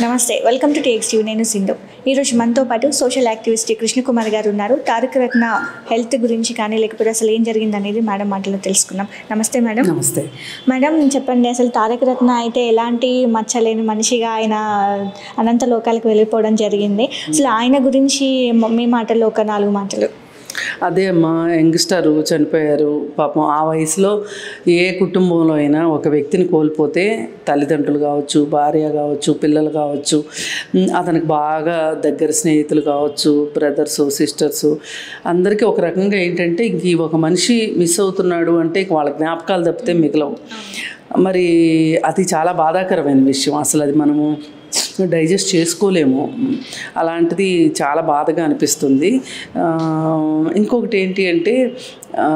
నమస్తే welcome to takes you నేను సింధు ఈరోజు మనతో పాటు సోషల్ యాక్టివిస్ట్ కృష్ణకుమార్ గారు ఉన్నారు తారక రత్న హెల్త్ గురించి కానీ లేకపోతే అసలు ఏం జరిగింది అనేది మేడం మాటలో తెలుసుకుందాం నమస్తే మేడం నమస్తే మేడం చెప్పండి అసలు తారక రత్న అయితే ఎలాంటి మచ్చలేని మనిషిగా ఆయన అనంత లోకాలకు వెళ్ళిపోవడం జరిగింది అసలు ఆయన గురించి మీ మాటల్లో ఒక నాలుగు మాటలు అదే అమ్మా యంగ్స్టర్ చనిపోయారు పాపం ఆ వయసులో ఏ కుటుంబంలో అయినా ఒక వ్యక్తిని కోల్పోతే తల్లిదండ్రులు కావచ్చు భార్య కావచ్చు పిల్లలు కావచ్చు ఉమ్, అతనికి బాగా దగ్గర స్నేహితులు కావచ్చు బ్రదర్స్ సిస్టర్స్ అందరికీ ఒక రకంగా ఏంటంటే ఇంక ఈ ఒక మనిషి మిస్ అవుతున్నాడు అంటే ఇంక వాళ్ళ జ్ఞాపకాలు తప్పితే మిగలవు మరి అది చాలా బాధాకరమైన విషయం అసలు అది మనము డైజెస్ట్ చేసుకోలేము అలాంటిది చాలా బాధగా అనిపిస్తుంది ఆ, ఇంకొకటి ఏంటి అంటే ఆ,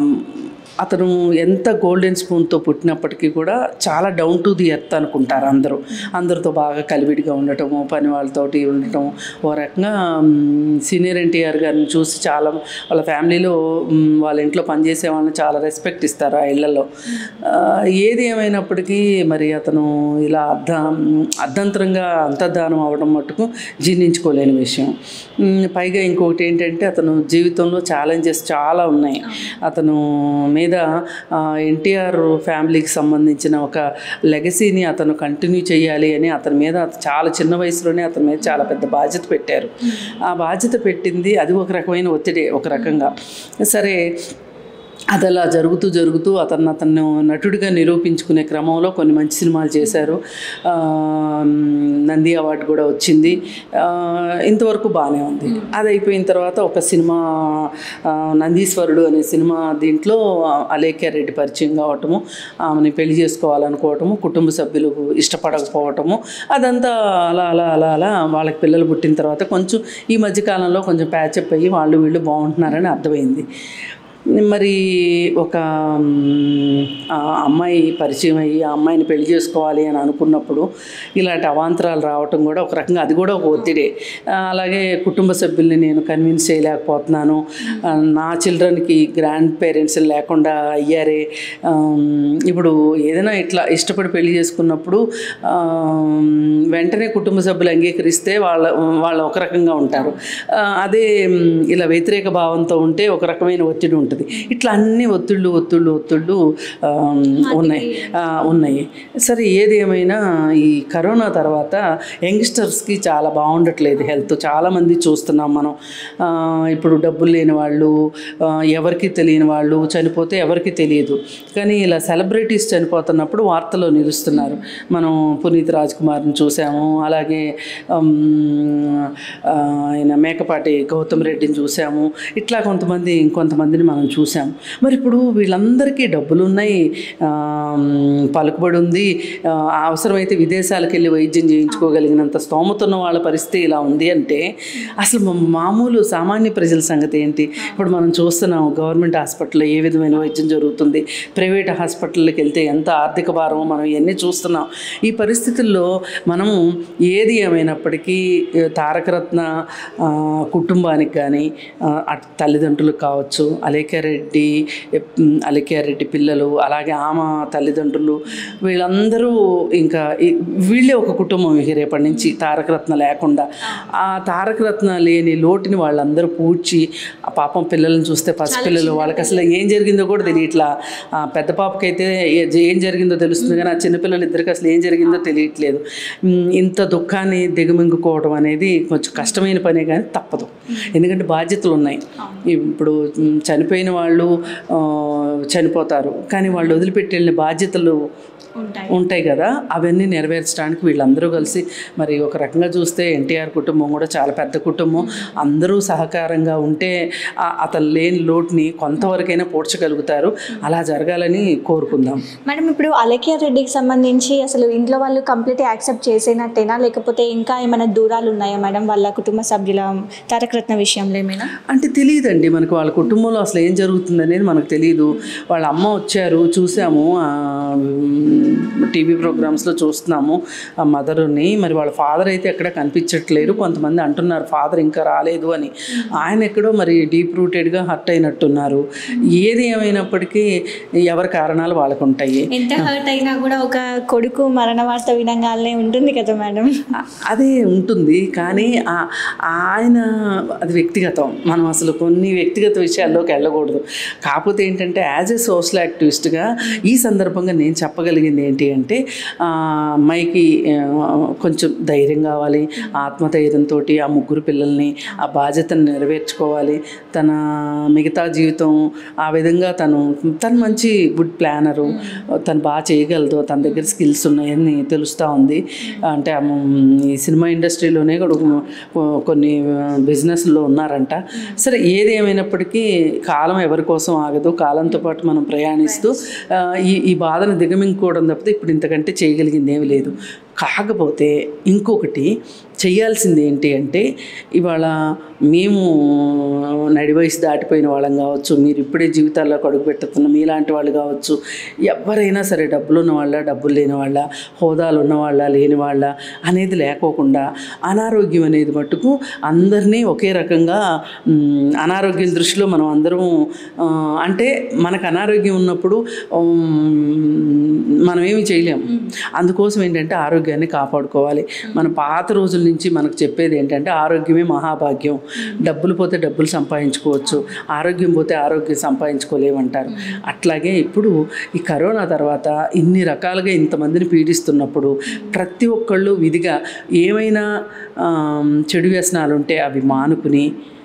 అతను ఎంత గోల్డెన్ స్పూన్తో పుట్టినప్పటికీ కూడా చాలా డౌన్ టు ది ఎర్త్ అనుకుంటారు అందరూ అందరితో బాగా కలివిడిగా ఉండటము పని వాళ్ళతోటి ఉండటం ఓ రకంగా సీనియర్ ఎన్టీఆర్ గారిని చూసి చాలా వాళ్ళ ఫ్యామిలీలో మ్, వాళ్ళ ఇంట్లో పనిచేసే వాళ్ళని చాలా రెస్పెక్ట్ ఇస్తారు ఆ ఇళ్లలో ఆ, ఏది ఏమైనప్పటికీ మరి అతను ఇలా అర్ధ అర్ధంతరంగా అంతర్ధానం అవ్వడం మట్టుకు జీర్ణించుకోలేని విషయం మ్, పైగా ఇంకొకటి ఏంటంటే అతను జీవితంలో ఛాలెంజెస్ చాలా ఉన్నాయి అతను మీద ఎన్టీఆర్ ఫ్యామిలీకి సంబంధించిన ఒక లెగసీని అతను కంటిన్యూ చేయాలి అని అతని మీద చాలా చిన్న వయసులోనే అతని మీద చాలా పెద్ద బాధ్యత పెట్టారు ఆ బాధ్యత పెట్టింది అది ఒక రకమైన ఒత్తిడి ఒక రకంగా సరే అది అలా జరుగుతూ జరుగుతూ అతను అతను నటుడిగా నిరూపించుకునే క్రమంలో కొన్ని మంచి సినిమాలు చేశారు ఆ, నంది అవార్డు కూడా వచ్చింది ఆ, ఇంతవరకు బాగానే ఉంది అది అయిపోయిన తర్వాత ఒక సినిమా ఆ, నందీశ్వరుడు అనే సినిమా దీంట్లో అలేఖ్య రెడ్డి పరిచయం కావటము ఆమెని పెళ్లి చేసుకోవాలనుకోవటము కుటుంబ సభ్యులు ఇష్టపడకపోవటము అదంతా అలా అలా అలా అలా వాళ్ళకి పిల్లలు పుట్టిన తర్వాత కొంచెం ఈ మధ్యకాలంలో కొంచెం ప్యాచప్ అయ్యి వాళ్ళు వీళ్ళు బాగుంటున్నారని అర్థమైంది మరి ఒక మ్, ఆ అమ్మాయి పరిచయం అయ్యి ఆ అమ్మాయిని పెళ్లి చేసుకోవాలి అని అనుకున్నప్పుడు ఇలాంటి అవాంతరాలు రావటం కూడా ఒక రకంగా అది కూడా ఒక ఒత్తిడే ఆ, అలాగే కుటుంబ సభ్యుల్ని నేను కన్విన్స్ చేయలేకపోతున్నాను ఆ, నా చిల్డ్రన్కి గ్రాండ్ పేరెంట్స్ లేకుండా అయ్యారే ఆమ్, ఇప్పుడు ఏదైనా ఇట్లా ఇష్టపడి పెళ్లి చేసుకున్నప్పుడు ఆమ్, వెంటనే కుటుంబ సభ్యులు అంగీకరిస్తే వాళ్ళ వాళ్ళు ఒక రకంగా ఉంటారు ఆ, అదే మ్, ఇలా వ్యతిరేక భావంతో ఉంటే ఒక రకమైన ఒత్తిడి ఉంటుంది ఇట్లా అన్ని ఒత్తిళ్ళు ఒత్తిళ్ళు ఒత్తిళ్ళు ఆమ్, ఉన్నాయి ఆ, ఉన్నాయి సరే ఏది ఏమైనా ఈ కరోనా తర్వాత యంగ్స్టర్స్కి చాలా బాగుండట్లేదు హెల్త్ చాలామంది చూస్తున్నాం మనం ఆ, ఇప్పుడు డబ్బులు లేని వాళ్ళు ఆ, ఎవరికి తెలియని వాళ్ళు చనిపోతే ఎవరికి తెలియదు కానీ ఇలా సెలబ్రిటీస్ చనిపోతున్నప్పుడు వార్తలో నిలుస్తున్నారు మనం పునీత్ రాజ్ కుమార్ని చూసాము అలాగే ఆమ్, ఆ, ఆయన మేకపాటి గౌతమ్ రెడ్డిని చూసాము ఇట్లా కొంతమంది ఇంకొంతమందిని మనం చూసాము మరి ఇప్పుడు వీళ్ళందరికీ డబ్బులు ఉన్నాయి ఆమ్, పలుకుబడి ఉంది ఆ, అవసరమైతే విదేశాలకు వెళ్ళి వైద్యం చేయించుకోగలిగినంత స్తోమత ఉన్న వాళ్ళ పరిస్థితి ఇలా ఉంది అంటే అసలు మా- మామూలు సామాన్య ప్రజల సంగతి ఏంటి ఇప్పుడు మనం చూస్తున్నాం గవర్నమెంట్ హాస్పిటల్లో ఏ విధమైన వైద్యం జరుగుతుంది ప్రైవేట్ హాస్పిటల్కి వెళ్తే ఎంత ఆర్థిక భారమో మనం ఇవన్నీ చూస్తున్నాం ఈ పరిస్థితుల్లో మనము ఏది ఏమైనప్పటికీ ఏ, తారకరత్న ఆ, కుటుంబానికి కానీ ఆ, అటు తల్లిదండ్రులకు కావచ్చు అలేఖ్యారెడ్డి అలేఖ్యారెడ్డి పిల్లలు అలాగే ఆమె తల్లిదండ్రులు వీళ్ళందరూ ఇంకా ఈ- వీళ్ళే ఒక కుటుంబం ఇక రేపటి నుంచి తారకరత్న లేకుండా ఆ తారకరత్న లేని లోటుని వాళ్ళందరూ పూడ్చి ఆ పాపం పిల్లల్ని చూస్తే పసిపిల్లలు వాళ్ళకి అసలు ఏం జరిగిందో కూడా తెలియట్లా ఆ పెద్ద పాపకైతే ఏ- ఏం జరిగిందో తెలుస్తుంది కానీ ఆ చిన్నపిల్లలు ఇద్దరికి అసలు ఏం జరిగిందో తెలియట్లేదు ఉమ్, ఇంత దుఃఖాన్ని దిగమింగుకోవడం అనేది కొంచెం కష్టమైన పనే కానీ తప్పదు ఎందుకంటే బాధ్యతలు ఉన్నాయి ఇప్పుడు ఉమ్, చనిపోయిన వాళ్ళు ఆ, చనిపోతారు కానీ వాళ్ళు వదిలిపెట్టి వెళ్ళిన బాధ్యతలు ఉంటాయి ఉంటాయి కదా అవన్నీ నెరవేర్చడానికి వీళ్ళందరూ కలిసి మరి ఒక రకంగా చూస్తే ఎన్టీఆర్ కుటుంబం కూడా చాలా పెద్ద కుటుంబం అందరూ సహకారంగా ఉంటే ఆ- అతను లేని లోటుని కొంతవరకైనా పూడ్చగలుగుతారు అలా జరగాలని కోరుకుందాం మేడం ఇప్పుడు అలకియా రెడ్డికి సంబంధించి అసలు ఇంట్లో వాళ్ళు కంప్లీట్ యాక్సెప్ట్ చేసేనట్టేనా లేకపోతే ఇంకా ఏమైనా దూరాలు ఉన్నాయా మేడం వాళ్ళ కుటుంబ సభ్యుల తారకరత్న విషయంలో ఏమైనా అంటే తెలియదండి మనకు వాళ్ళ కుటుంబంలో అసలు ఏం జరుగుతుంది అనేది మనకు తెలియదు వాళ్ళ అమ్మ వచ్చారు చూసాము టీవీ ప్రోగ్రామ్స్లో చూస్తున్నాము ఆ మదర్ని మరి వాళ్ళ ఫాదర్ అయితే ఎక్కడ కనిపించట్లేరు కొంతమంది అంటున్నారు ఫాదర్ ఇంకా రాలేదు అని ఆయన ఎక్కడో మరి డీప్ రూటెడ్గా హర్ట్ అయినట్టున్నారు ఏది ఏమైనప్పటికీ ఎవరి కారణాలు వాళ్ళకు ఉంటాయి ఎంత హర్ట్ అయినా కూడా ఒక కొడుకు మరణ వార్త వినంగానే ఉంటుంది కదా మేడం ఆ- అదే ఉంటుంది కానీ ఆ- ఆయన అది వ్యక్తిగతం మనం అసలు కొన్ని వ్యక్తిగత విషయాల్లోకి వెళ్ళకూడదు కాకపోతే ఏంటంటే యాజ్ ఎ సోషల్ యాక్టివిస్ట్గా ఈ సందర్భంగా నేను చెప్పగలిగింది ఏంటి అంటే ఆ, అమ్మాయికి ఆ, కొంచెం ధైర్యం కావాలి ఆత్మధైర్యంతో ఆ ముగ్గురు పిల్లల్ని ఆ బాధ్యతను నెరవేర్చుకోవాలి తన మిగతా జీవితం ఆ విధంగా తను తను మంచి గుడ్ ప్లానరు తను బాగా చేయగలదు తన దగ్గర స్కిల్స్ ఉన్నాయని తెలుస్తూ ఉంది అంటే ఆ మ్, ఈ సినిమా ఇండస్ట్రీలోనే కూడా కొ- కొన్ని బిజినెస్లో ఉన్నారంట సరే ఏది ఏమైనప్పటికీ కాలం ఎవరి కోసం ఆగదు కాలంతో పాటు మనం ప్రయాణిస్తూ ఆ, ఈ ఈ బాధను దిగమింగుకోవడం తప్పితే ఇప్పుడు ఇంతకంటే చేయగలిగింది ఏమీ లేదు కాకపోతే ఇంకొకటి చేయాల్సింది ఏంటి అంటే ఇవాళ మేము నడి వయసు దాటిపోయిన వాళ్ళం కావచ్చు మీరు ఇప్పుడే జీవితాల్లో అడుగు పెట్టుతున్న మీలాంటి వాళ్ళు కావచ్చు ఎవరైనా సరే డబ్బులు ఉన్న వాళ్ళ డబ్బులు లేని వాళ్ళ హోదాలు ఉన్న వాళ్ళ లేని వాళ్ళ అనేది లేకోకుండా అనారోగ్యం అనేది మట్టుకు అందరినీ ఒకే రకంగా మ్, అనారోగ్యం దృష్టిలో మనం అందరం ఆ, అంటే మనకు అనారోగ్యం ఉన్నప్పుడు ఉమ్, మనం ఏమి చేయలేము అందుకోసం ఏంటంటే ఆరోగ్యాన్ని కాపాడుకోవాలి మన పాత రోజుల నుంచి మనకు చెప్పేది ఏంటంటే ఆరోగ్యమే మహాభాగ్యం డబ్బులు పోతే డబ్బులు సంపాదించుకోవచ్చు ఆరోగ్యం పోతే ఆరోగ్యం సంపాదించుకోలేమంటారు అట్లాగే ఇప్పుడు ఈ కరోనా తర్వాత ఇన్ని రకాలుగా ఇంతమందిని పీడిస్తున్నప్పుడు ప్రతి ఒక్కళ్ళు విధిగా ఏమైనా ఆమ్, చెడు వ్యసనాలు ఉంటే అవి మానుకుని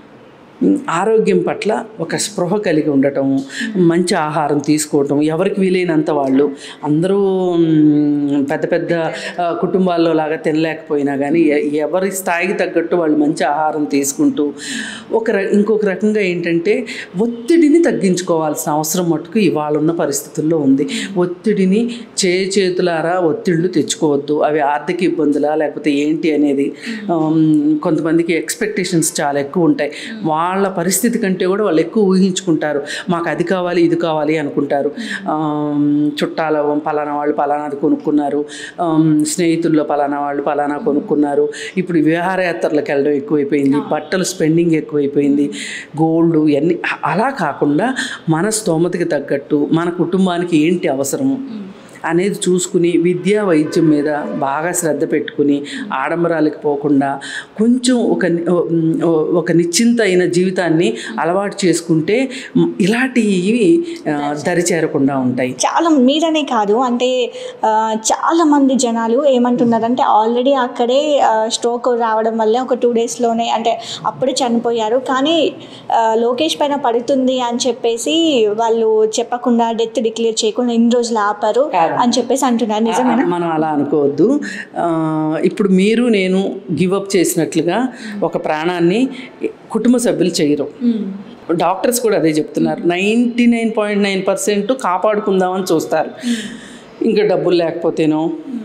ఆరోగ్యం పట్ల ఒక స్పృహ కలిగి ఉండటం మంచి ఆహారం తీసుకోవటం ఎవరికి వీలైనంత వాళ్ళు అందరూ మ్, పెద్ద పెద్ద ఆ, కుటుంబాల్లో లాగా తినలేకపోయినా కానీ ఎ- ఎవరి స్థాయికి తగ్గట్టు వాళ్ళు మంచి ఆహారం తీసుకుంటూ ఒక ర- ఇంకొక రకంగా ఏంటంటే ఒత్తిడిని తగ్గించుకోవాల్సిన అవసరం మటుకు ఇవాళ ఉన్న పరిస్థితుల్లో ఉంది ఒత్తిడిని చే చేతులారా ఒత్తిళ్ళు తెచ్చుకోవద్దు అవి ఆర్థిక ఇబ్బందులా లేకపోతే ఏంటి అనేది ఆమ్, కొంతమందికి ఎక్స్పెక్టేషన్స్ చాలా ఎక్కువ ఉంటాయి వాళ్ళ పరిస్థితి కంటే కూడా వాళ్ళు ఎక్కువ ఊహించుకుంటారు మాకు అది కావాలి ఇది కావాలి అనుకుంటారు ఆమ్, చుట్టాల పలానా వాళ్ళు పలానాది కొనుక్కున్నారు ఆమ్, స్నేహితుల్లో పలానా వాళ్ళు పలానా కొనుక్కున్నారు ఇప్పుడు విహారయాత్రలకు వెళ్ళడం ఎక్కువైపోయింది బట్టలు స్పెండింగ్ ఎక్కువైపోయింది గోల్డ్ ఇవన్నీ అలా కాకుండా మన స్తోమతకి తగ్గట్టు మన కుటుంబానికి ఏంటి అవసరము అనేది చూసుకుని విద్యా వైద్యం మీద బాగా శ్రద్ధ పెట్టుకుని ఆడంబరాలకు పోకుండా కొంచెం ఒక ని- ఓ- ఒక నిశ్చింత అయిన జీవితాన్ని అలవాటు చేసుకుంటే మ్, ఇలాంటివి ఆ, దరి చేరకుండా ఉంటాయి చాలా మీరనే కాదు అంటే ఆ, చాలా మంది జనాలు ఏమంటున్నారంటే ఆల్రెడీ అక్కడే స్ట్రోక్ రావడం వల్ల ఒక టూ డేస్లోనే అంటే అప్పుడే చనిపోయారు కానీ ఆ, లోకేష్ పైన పడుతుంది అని చెప్పేసి వాళ్ళు చెప్పకుండా డెత్ డిక్లేర్ చేయకుండా ఇన్ని రోజులు ఆపారు అని చెప్పేసి అంటున్నారు నిజమేనా మనం అలా అనుకోవద్దు ఆ, ఇప్పుడు మీరు నేను గివ్ అప్ చేసినట్లుగా ఒక ప్రాణాన్ని కుటుంబ సభ్యులు చేయరు డాక్టర్స్ కూడా అదే చెప్తున్నారు ninety nine point nine percent కాపాడుకుందామని చూస్తారు ఇంకా డబ్బులు లేకపోతేనో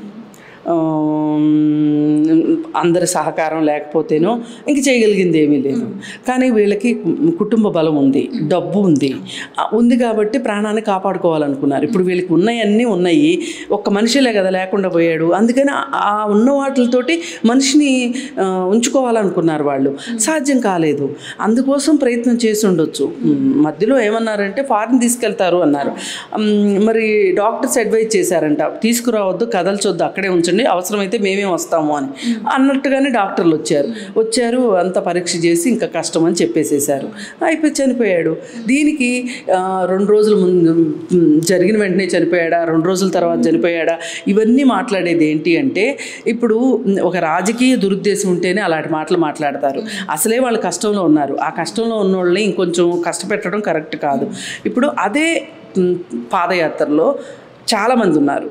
ఆమ్, అందరి సహకారం లేకపోతేనో ఇంక చేయగలిగింది ఏమీ లేదు కానీ వీళ్ళకి కుటుంబ బలం ఉంది డబ్బు ఉంది ఆ, ఉంది కాబట్టి ప్రాణాన్ని కాపాడుకోవాలనుకున్నారు ఇప్పుడు వీళ్ళకి ఉన్నాయన్నీ ఉన్నాయి ఒక్క మనిషిలే కదా లేకుండా పోయాడు అందుకని ఆ- ఆ ఉన్న వాటితోటి మనిషిని ఆ, ఉంచుకోవాలనుకున్నారు వాళ్ళు సాధ్యం కాలేదు అందుకోసం ప్రయత్నం చేసి ఉండొచ్చు మ్, మధ్యలో ఏమన్నారంటే ఫారిన్ తీసుకెళ్తారు అన్నారు మ్, మరి డాక్టర్స్ అడ్వైజ్ చేశారంట తీసుకురావద్దు కదల్చొద్దు అక్కడే ఉంచండి అవసరమైతే మేమే వస్తాము అని అన్నట్టుగానే డాక్టర్లు వచ్చారు వచ్చారు అంత పరీక్ష చేసి ఇంకా కష్టం అని చెప్పేసేసారు అయిపోయి చనిపోయాడు దీనికి ఆ, రెండు రోజుల ముందు మ్, జరిగిన వెంటనే చనిపోయాడా రెండు రోజుల తర్వాత చనిపోయాడా ఇవన్నీ మాట్లాడేది ఏంటి అంటే ఇప్పుడు మ్, ఒక రాజకీయ దురుద్దేశం ఉంటేనే అలాంటి మాటలు మాట్లాడతారు అసలే వాళ్ళు కష్టంలో ఉన్నారు ఆ కష్టంలో ఉన్న వాళ్ళని ఇంకొంచెం కష్టపెట్టడం కరెక్ట్ కాదు ఇప్పుడు అదే మ్, పాదయాత్రలో చాలామంది ఉన్నారు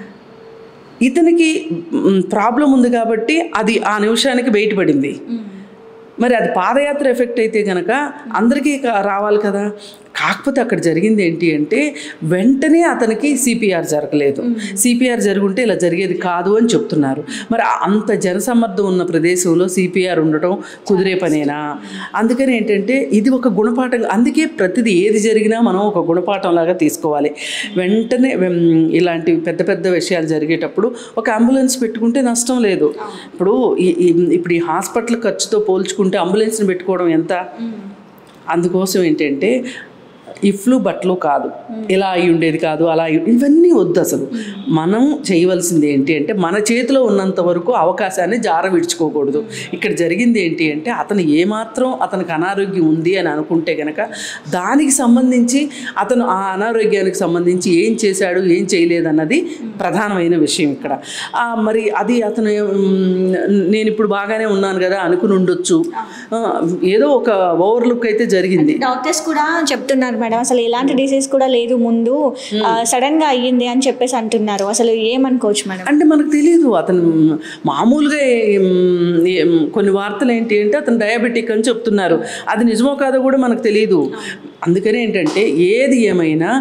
ఇతనికి ప్రాబ్లం ఉంది కాబట్టి అది ఆ నిమిషానికి బయటపడింది మరి అది పాదయాత్ర ఎఫెక్ట్ అయితే కనుక అందరికీ కా- రావాలి కదా కాకపోతే అక్కడ జరిగింది ఏంటి అంటే వెంటనే అతనికి సిపిఆర్ జరగలేదు సిపిఆర్ జరుగుంటే ఇలా జరిగేది కాదు అని చెప్తున్నారు మరి ఆ- అంత జనసమ్మర్దం ఉన్న ప్రదేశంలో సిపిఆర్ ఉండటం కుదిరే పనేనా అందుకని ఏంటంటే ఇది ఒక గుణపాఠం అందుకే ప్రతిదీ ఏది జరిగినా మనం ఒక గుణపాఠం లాగా తీసుకోవాలి వెంటనే వెం- ఇలాంటి పెద్ద పెద్ద విషయాలు జరిగేటప్పుడు ఒక అంబులెన్స్ పెట్టుకుంటే నష్టం లేదు ఇప్పుడు ఈ- ఈ- ఇప్పుడు ఈ హాస్పిటల్ ఖర్చుతో పోల్చుకుంటే అంబులెన్స్ని పెట్టుకోవడం ఎంత అందుకోసం ఏంటంటే ఇఫ్లు బట్టలు కాదు ఇలా అయి ఉండేది కాదు అలా అయి ఇవన్నీ వద్దు అసలు మనం చేయవలసింది ఏంటి అంటే మన చేతిలో ఉన్నంత వరకు అవకాశాన్ని జార విడుచుకోకూడదు ఇక్కడ జరిగింది ఏంటి అంటే అతను ఏమాత్రం అతనికి అనారోగ్యం ఉంది అని అనుకుంటే గనక దానికి సంబంధించి అతను ఆ అనారోగ్యానికి సంబంధించి ఏం చేశాడు ఏం చేయలేదన్నది ప్రధానమైన విషయం ఇక్కడ ఆ, మరి అది అతను మ్, నేను ఇప్పుడు బాగానే ఉన్నాను కదా అనుకుని ఉండొచ్చు ఆ, ఏదో ఒక ఓవర్లుక్ అయితే జరిగింది డాక్టర్స్ కూడా చెప్తున్నారు మేడం అసలు ఎలాంటి డిసీజ్ కూడా లేదు ముందు సడన్ గా అయ్యింది అని చెప్పేసి అంటున్నారు అసలు ఏమనుకోవచ్చు మేడం అంటే మనకు తెలియదు అతను మామూలుగా ఏం, ఏం, కొన్ని వార్తలు ఏంటి అంటే అతను డయాబెటిక్ అని చెప్తున్నారు అది నిజమో కాదో కూడా మనకు తెలియదు అందుకని ఏంటంటే ఏది ఏమైనా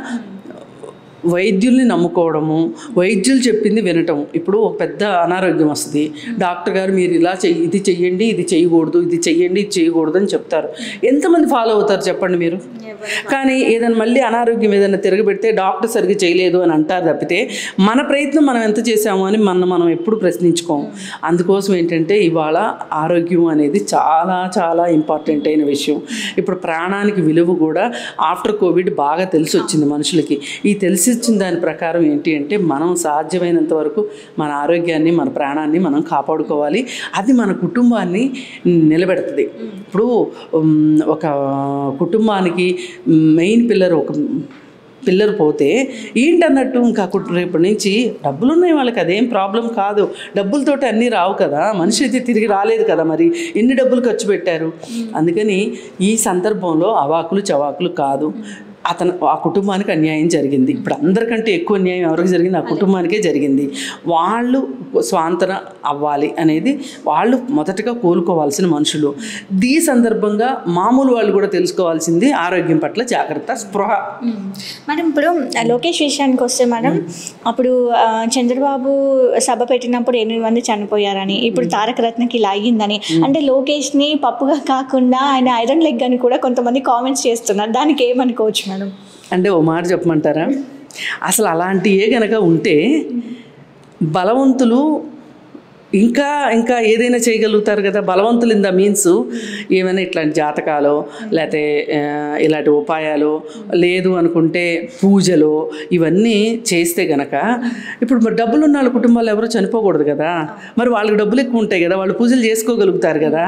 వైద్యుల్ని నమ్ముకోవడము వైద్యులు చెప్పింది వినటం ఇప్పుడు ఒక పెద్ద అనారోగ్యం వస్తుంది డాక్టర్ గారు మీరు ఇలా చెయ్యి ఇది చెయ్యండి ఇది చేయకూడదు ఇది చెయ్యండి ఇది చేయకూడదు అని చెప్తారు ఎంతమంది ఫాలో అవుతారు చెప్పండి మీరు కానీ ఏదైనా మళ్ళీ అనారోగ్యం ఏదైనా తిరగబెడితే డాక్టర్ సరిగ్గా చేయలేదు అని అంటారు తప్పితే మన ప్రయత్నం మనం ఎంత చేసాము అని మనం మనం ఎప్పుడు ప్రశ్నించుకోము అందుకోసం ఏంటంటే ఇవాళ ఆరోగ్యం అనేది చాలా చాలా ఇంపార్టెంట్ అయిన విషయం ఇప్పుడు ప్రాణానికి విలువ కూడా ఆఫ్టర్ కోవిడ్ బాగా తెలిసి వచ్చింది మనుషులకి ఈ తెలిసి వచ్చిన దాని ప్రకారం ఏంటి అంటే మనం సాధ్యమైనంత వరకు మన ఆరోగ్యాన్ని మన ప్రాణాన్ని మనం కాపాడుకోవాలి అది మన కుటుంబాన్ని నిలబెడుతుంది ఇప్పుడు ఉమ్, ఒక కుటుంబానికి మెయిన్ పిల్లర్ ఒక పిల్లర్ పోతే ఏంటన్నట్టు ఇంకా కుట్- రేపటి నుంచి డబ్బులు ఉన్నాయి వాళ్ళకి అదేం ప్రాబ్లం కాదు డబ్బులతోటి అన్నీ రావు కదా మనిషి అయితే తిరిగి రాలేదు కదా మరి ఎన్ని డబ్బులు ఖర్చు పెట్టారు అందుకని ఈ సందర్భంలో అవాకులు చవాకులు కాదు అతను ఆ కుటుంబానికి అన్యాయం జరిగింది ఇప్పుడు అందరికంటే ఎక్కువ అన్యాయం ఎవరికి జరిగింది ఆ కుటుంబానికే జరిగింది వాళ్ళు స్వాంతన అవ్వాలి అనేది వాళ్ళు మొదటగా కోలుకోవాల్సిన మనుషులు ఈ సందర్భంగా మామూలు వాళ్ళు కూడా తెలుసుకోవాల్సింది ఆరోగ్యం పట్ల జాగ్రత్త స్పృహ మేడం ఇప్పుడు ఆ, లోకేష్ విషయానికి వస్తే మేడం అప్పుడు ఆ, చంద్రబాబు సభ పెట్టినప్పుడు ఎనిమిది మంది చనిపోయారని ఇప్పుడు తారక రత్నకి ఇలా అయ్యిందని అంటే లోకేష్ని పప్పుగా కాకుండా ఆయన ఐరన్ లెగ్ అని కూడా కొంతమంది కామెంట్స్ చేస్తున్నారు దానికి ఏమనుకోవచ్చు మేడం అంటే ఓ మాట చెప్పమంటారా అసలు అలాంటివే గనక ఉంటే బలవంతులు ఇంకా ఇంకా ఏదైనా చేయగలుగుతారు కదా బలవంతులు ఇన్ ద మీన్స్ ఏమైనా ఇట్లాంటి జాతకాలు లేకపోతే ఆ, ఇలాంటి ఉపాయాలు లేదు అనుకుంటే పూజలు ఇవన్నీ చేస్తే గనక ఇప్పుడు మరి డబ్బులు ఉన్న వాళ్ళ కుటుంబాలు ఎవరు చనిపోకూడదు కదా మరి వాళ్ళకి డబ్బులు ఎక్కువ ఉంటాయి కదా వాళ్ళు పూజలు చేసుకోగలుగుతారు కదా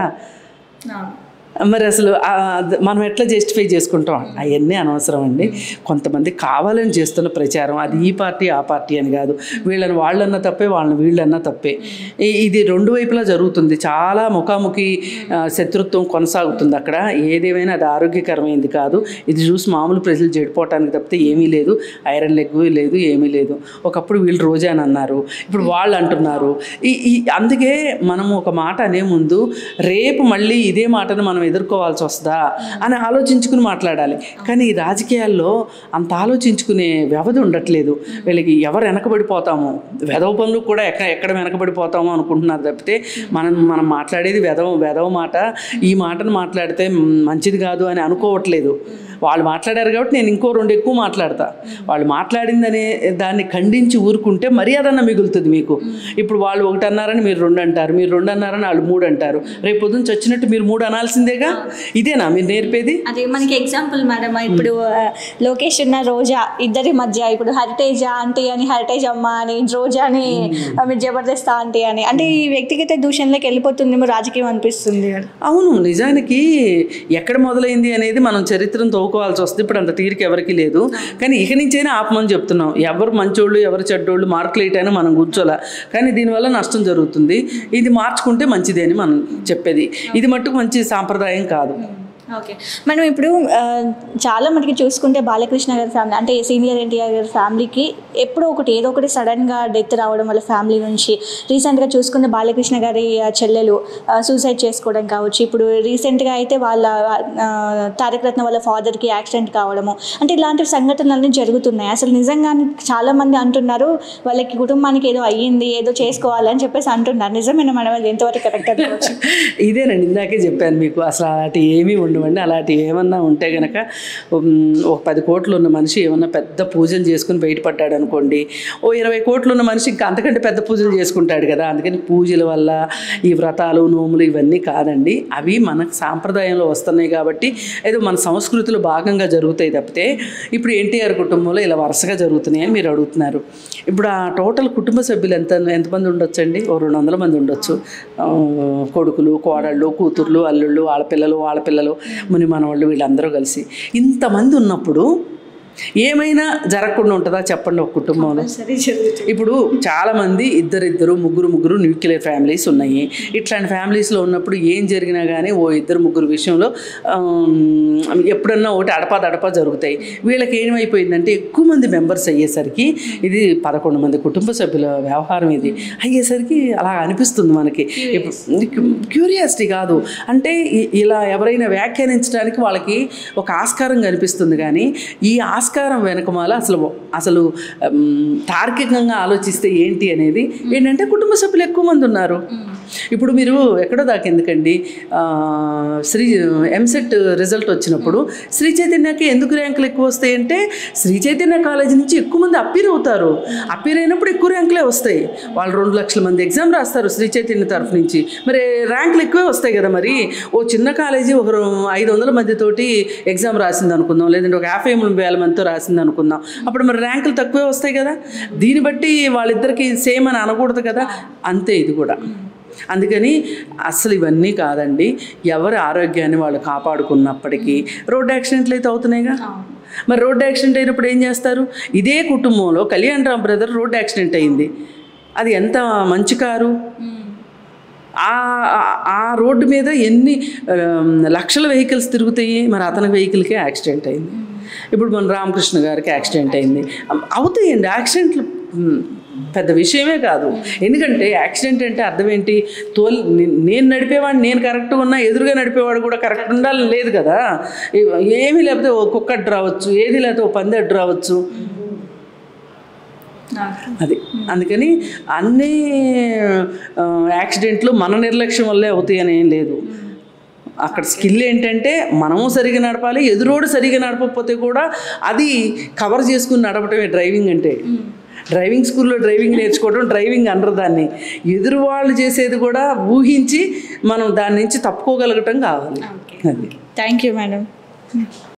మరి అసలు ఆ, ద- మనం ఎట్లా జస్టిఫై చేసుకుంటాం అవన్నీ అనవసరం అండి కొంతమంది కావాలని చేస్తున్న ప్రచారం అది ఈ పార్టీ ఆ పార్టీ అని కాదు వీళ్ళని వాళ్ళన్నా తప్పే వాళ్ళని వీళ్ళన్నా తప్పే ఈ- ఇది రెండు వైపులా జరుగుతుంది చాలా ముఖాముఖి ఆ, శత్రుత్వం కొనసాగుతుంది అక్కడ ఏదేమైనా అది ఆరోగ్యకరమైంది కాదు ఇది చూసి మామూలు ప్రజలు చెడిపోవటానికి తప్పితే ఏమీ లేదు ఐరన్ లెగ్ లేదు ఏమీ లేదు ఒకప్పుడు వీళ్ళు రోజా అని అన్నారు ఇప్పుడు వాళ్ళు అంటున్నారు ఈ ఈ అందుకే మనం ఒక మాట అనే ముందు రేపు మళ్ళీ ఇదే మాటను మనం ఎదుర్కోవాల్సి వస్తుందా అని ఆలోచించుకుని మాట్లాడాలి కానీ ఈ రాజకీయాల్లో అంత ఆలోచించుకునే వ్యవధి ఉండట్లేదు వీళ్ళకి ఎవరు వెనకబడిపోతామో వెధవ పనులు కూడా ఎక్కడ ఎక్కడ వెనకబడిపోతామో అనుకుంటున్నారు తప్పితే మనం మనం మాట్లాడేది వెధవ వెధవ మాట ఈ మాటను మాట్లాడితే మ్, మంచిది కాదు అని అనుకోవట్లేదు వాళ్ళు మాట్లాడారు కాబట్టి నేను ఇంకో రెండు ఎక్కువ మాట్లాడతా వాళ్ళు మాట్లాడిందనే దాన్ని ఖండించి ఊరుకుంటే మర్యాదన్న మిగులుతుంది మీకు ఇప్పుడు వాళ్ళు ఒకటి అన్నారని మీరు రెండు అంటారు మీరు రెండు అన్నారని వాళ్ళు మూడు అంటారు రేపు పొద్దున్న చచ్చినట్టు మీరు మూడు అనాల్సిందేగా ఇదేనా మీరు నేర్పేది అదే మనకి ఎగ్జాంపుల్ మేడం ఇప్పుడు ఆ, లోకేష్ ఉన్న రోజా ఇద్దరి మధ్య ఇప్పుడు హరిటేజ్ ఆంటీ అని హరిటేజ్ అమ్మ అని రోజాని ఆ, మీరు జబర్దస్త్ ఆంటీ అని అంటే ఈ వ్యక్తిగత దూషణలోకి వెళ్ళిపోతుందేమో రాజకీయం అనిపిస్తుంది అవును నిజానికి ఎక్కడ మొదలైంది అనేది మనం చరిత్రను తవ్వుకోవాల్సి వస్తుంది ఇప్పుడు అంత తీరిక ఎవరికి లేదు కానీ ఇక నుంచైనా ఆపమని చెప్తున్నాం ఎవరు మంచోళ్ళు ఎవరు చెడ్డోళ్ళు మార్కులు వేయటాన్ని మనం కూర్చోలే కానీ దీనివల్ల నష్టం జరుగుతుంది ఇది మార్చుకుంటే మంచిది అని మనం చెప్పేది ఇది మట్టుకు మంచి సాంప్రదాయం కాదు ఓకే మనం ఇప్పుడు ఆ, చాలా మటుకు చూసుకుంటే బాలకృష్ణ గారి ఫ్యామిలీ అంటే సీనియర్ ఎన్టీఆర్ గారి ఫ్యామిలీకి ఎప్పుడో ఒకటి ఏదో ఒకటి సడన్గా డెత్ రావడం వాళ్ళ ఫ్యామిలీ నుంచి రీసెంట్గా చూసుకుంటే బాలకృష్ణ గారి ఆ, చెల్లెలు సూసైడ్ చేసుకోవడం కావచ్చు ఇప్పుడు రీసెంట్గా అయితే వాళ్ళ ఆ, తారక రత్న వాళ్ళ ఫాదర్కి యాక్సిడెంట్ కావడము అంటే ఇలాంటి సంఘటనలన్నీ జరుగుతున్నాయి అసలు నిజంగానే చాలామంది అంటున్నారు వాళ్ళకి కుటుంబానికి ఏదో అయ్యింది ఏదో చేసుకోవాలని చెప్పేసి అంటున్నారు నిజమేనా మేడం అది ఎంతవరకు కరెక్ట్ అనుకోవచ్చు ఇదేనండి ఇందాకే చెప్పాను మీకు అసలు అలాంటివి ఏమీ ఉండవండి అలాంటివి ఏమన్నా ఉంటే గనక ఉమ్, ఒక పది కోట్లు ఉన్న మనిషి ఏమన్నా పెద్ద పూజలు చేసుకుని బయటపడ్డాడు అనుకోండి ఓ ఇరవై కోట్లు ఉన్న మనిషి ఇంకా అంతకంటే పెద్ద పూజలు చేసుకుంటాడు కదా అందుకని పూజల వల్ల ఈ వ్రతాలు నోములు ఇవన్నీ కాదండి అవి మన సాంప్రదాయంలో వస్తున్నాయి కాబట్టి ఏదో మన సంస్కృతిలో భాగంగా జరుగుతాయి తప్పితే ఇప్పుడు ఎన్టీఆర్ కుటుంబంలో ఇలా వరుసగా జరుగుతున్నాయి అని మీరు అడుగుతున్నారు ఇప్పుడు ఆ టోటల్ కుటుంబ సభ్యులు ఎంత ఎంతమంది ఉండొచ్చండి ఓ రెండు వందల మంది ఉండొచ్చు ఆ, కొడుకులు కోడళ్ళు కూతుర్లు అల్లుళ్ళు వాళ్ళ పిల్లలు వాళ్ళ పిల్లలు ముని మనవాళ్ళు వీళ్ళందరూ కలిసి ఇంతమంది ఉన్నప్పుడు ఏమైనా జరగకుండా ఉంటుందా చెప్పండి ఒక కుటుంబంలో సరే జరుగుతుంది ఇప్పుడు చాలామంది ఇద్దరిద్దరు ముగ్గురు ముగ్గురు న్యూక్లియర్ ఫ్యామిలీస్ ఉన్నాయి ఇట్లాంటి ఫ్యామిలీస్లో ఉన్నప్పుడు ఏం జరిగినా కానీ ఓ ఇద్దరు ముగ్గురు విషయంలో ఆమ్, ఎప్పుడన్నా ఒకటి అడపా దడపా జరుగుతాయి వీళ్ళకి ఏమైపోయిందంటే ఎక్కువ మంది మెంబర్స్ అయ్యేసరికి ఇది పదకొండు మంది కుటుంబ సభ్యుల వ్యవహారం ఇది అయ్యేసరికి అలా అనిపిస్తుంది మనకి ఇప్పుడు క్యూరియాసిటీ కాదు అంటే ఇ- ఇలా ఎవరైనా వ్యాఖ్యానించడానికి వాళ్ళకి ఒక ఆస్కారం కనిపిస్తుంది కానీ ఈ ఆస్కారం వెనకమాల అసలు అసలు ఉమ్, తార్కికంగా ఆలోచిస్తే ఏంటి అనేది ఏంటంటే కుటుంబ సభ్యులు ఎక్కువ మంది ఉన్నారు ఇప్పుడు మీరు ఎక్కడో దాకా ఎందుకండి ఆ, శ్రీ ఎంసెట్ రిజల్ట్ వచ్చినప్పుడు శ్రీ చైతన్యకి ఎందుకు ర్యాంకులు ఎక్కువ వస్తాయంటే శ్రీ చైతన్య కాలేజీ నుంచి ఎక్కువ మంది అప్పీర్ అవుతారు అప్పీర్ అయినప్పుడు ఎక్కువ ర్యాంకులే వస్తాయి వాళ్ళు రెండు లక్షల మంది ఎగ్జామ్ రాస్తారు శ్రీ చైతన్య తరఫు నుంచి మరి ర్యాంకులు ఎక్కువే వస్తాయి కదా మరి ఓ చిన్న కాలేజీ ఒక ఐదు వందల మందితోటి ఎగ్జామ్ రాసింది అనుకుందాం లేదంటే ఒక యాభై మూడు వేల మందితో రాసింది అనుకుందాం అప్పుడు మరి ర్యాంకులు తక్కువే వస్తాయి కదా దీన్ని బట్టి వాళ్ళిద్దరికి సేమ్ అని అనకూడదు కదా అంతే ఇది కూడా అందుకని అసలు ఇవన్నీ కాదండి ఎవరి ఆరోగ్యాన్ని వాళ్ళు కాపాడుకున్నప్పటికీ రోడ్ యాక్సిడెంట్లు అయితే అవుతున్నాయిగా మరి రోడ్ యాక్సిడెంట్ అయినప్పుడు ఏం చేస్తారు ఇదే కుటుంబంలో Kalyan Ram brother road accident అయింది అది ఎంత మంచి కారు ఆ ఆ- ఆ రోడ్డు మీద ఎన్ని ఆమ్, లక్షల వెహికల్స్ తిరుగుతాయి మరి అతని వెహికల్కే యాక్సిడెంట్ అయింది ఇప్పుడు మన రామకృష్ణ గారికి యాక్సిడెంట్ అయింది అవుతాయండి యాక్సిడెంట్లు మ్, పెద్ద విషయమే కాదు ఎందుకంటే యాక్సిడెంట్ అంటే అర్థం ఏంటి తోల్ నే- నేను నడిపేవాడిని నేను కరెక్ట్గా ఉన్నా ఎదురుగా నడిపేవాడు కూడా కరెక్ట్ ఉండాలని లేదు కదా ఏ- ఏమీ లేకపోతే ఓ కుక్క అడ్డు రావచ్చు ఏది లేకపోతే ఓ పంది అడ్డు రావచ్చు అది అందుకని అన్ని ఆ, యాక్సిడెంట్లు మన నిర్లక్ష్యం వల్లే అవుతాయని ఏం లేదు అక్కడ స్కిల్ ఏంటంటే మనము సరిగా నడపాలి ఎదురోడు సరిగా నడపకపోతే కూడా అది కవర్ చేసుకుని నడపటమే డ్రైవింగ్ అంటే డ్రైవింగ్ స్కూల్లో డ్రైవింగ్ నేర్చుకోవడం డ్రైవింగ్ అనరు దాన్ని ఎదురు వాళ్ళు చేసేది కూడా ఊహించి మనం దాని నుంచి తప్పుకోగలగటం కావాలి అది థ్యాంక్ యూ మేడం